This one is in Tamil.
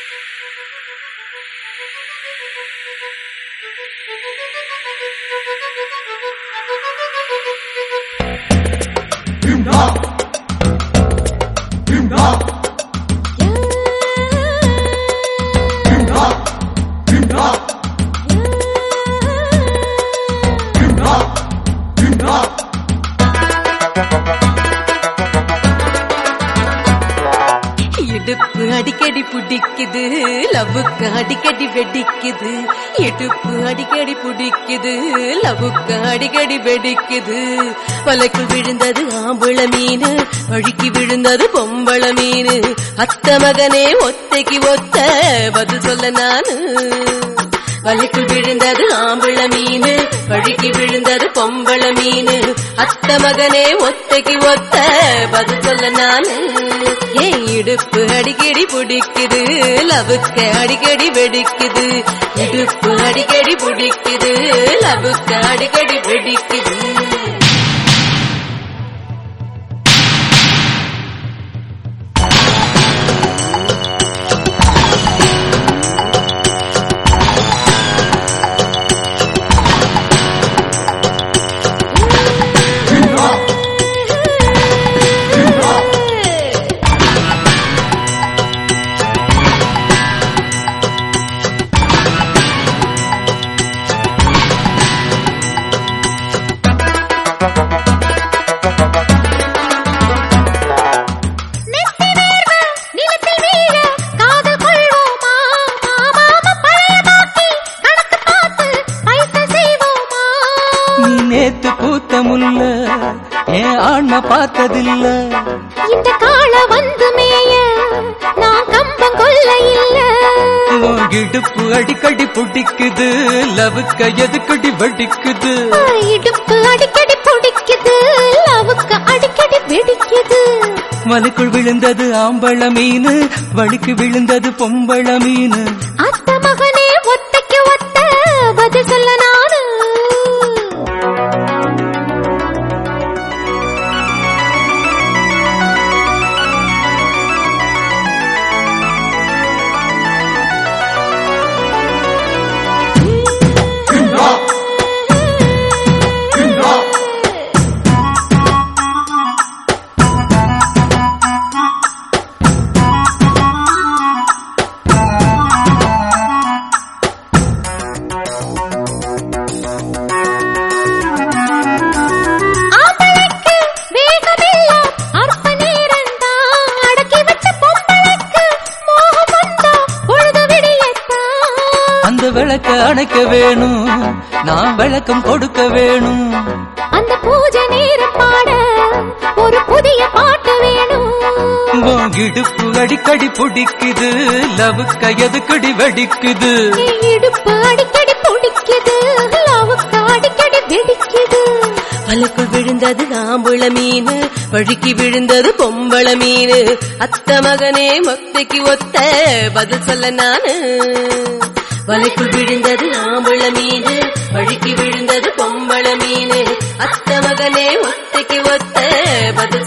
இடுப்பு அடிக்கடி பிடிக்குது லவ்வுக்கு அடிக்கடி வெடிக்குது இடுப்பு அடிக்கடி பிடிக்குது லவ்வுக்கு அடிக்கடி வெடிக்குது வலைக்குள் விழுந்தது ஆம்பள மீன் வழுக்கி விழுந்தது பொம்பள மீன் அத்த மகனே ஒத்தைக்கு ஒத்த பதில் சொல்ல நானு வலைக்குள் விழுந்தது ஆம்பள மீன் வழுக்கி விழுந்தது பொம்பள மீன் அத்த மகனே ஒத்தைக்கு ஒத்த பதில் சொல்ல நானு ஏன் இடுப்பு அடிக்கடி பிடிக்குது லவுக்க அடிக்கடி வெடிக்குது இடுப்பு அடிக்கடி பிடிக்குது லவுக்க அடிக்கடி வெடிக்குது நெத்தி வேர்வ நிலத்தில் வீழ காதல் கொள்வோமா மாமா பழைய பாக்கி கணக்கு பார்த்து பைசா செய்வோமா நீ நேத்து பூத்த முல்ல என் ஆண்மை பார்த்ததில்ல இந்த கால வந்து மேய நான் கம்பம் கொல்ல இல்ல உன் இடுப்பு அடிக்கடி பிடிக்குது லவுக்க எதுக்கடி வெடிக்குது இடுப்பு அடிக்கடி பிடிக்குது லவுக்கு அடிக்கடி வெடிக்குது மலைக்குள் விழுந்தது ஆம்பள மீன் வழிக்கு விழுந்தது பொம்பள மீன் அத்த மகனே ஒத்தைக்கு ஒத்த பதில் சொல்ல நானு ஆம்பளைக்கு வேகமெல்லாம் அற்ப நேரம்தான். அடக்கி வச்ச பொம்பளைக்கு மோகம் வந்தா பொழுது விடியத்தான். அந்த விளக்க அணைக்க வேணும் நான் விளக்கம் கொடுக்க வேணும் அந்த பூஜை நேரம் பாட ஒரு புதிய பாட்டு வேணும் உன் இடுப்பு அடிக்கடி பிடிக்குது லவுக்க எதுக்கடி வெடிக்குது நீ இடுப்பு அடிக்கடி பிடிக்குது லவுக்கு அடிக்கடி வெடிக்குது வலைக்குள் விழுந்தது ஆம்புள மீன் வழுக்கி விழுந்தது பொம்பள மீன் அத்த மகனே மொத்தைக்கு ஒத்த பதில் சொல்ல நானு வலைக்குள் விழுந்தது ஆம்புள மீன் வழுக்கி விழுந்தது பொம்பள மீன் அத்த மகனே ஒத்தைக்கு ஒத்த பதில்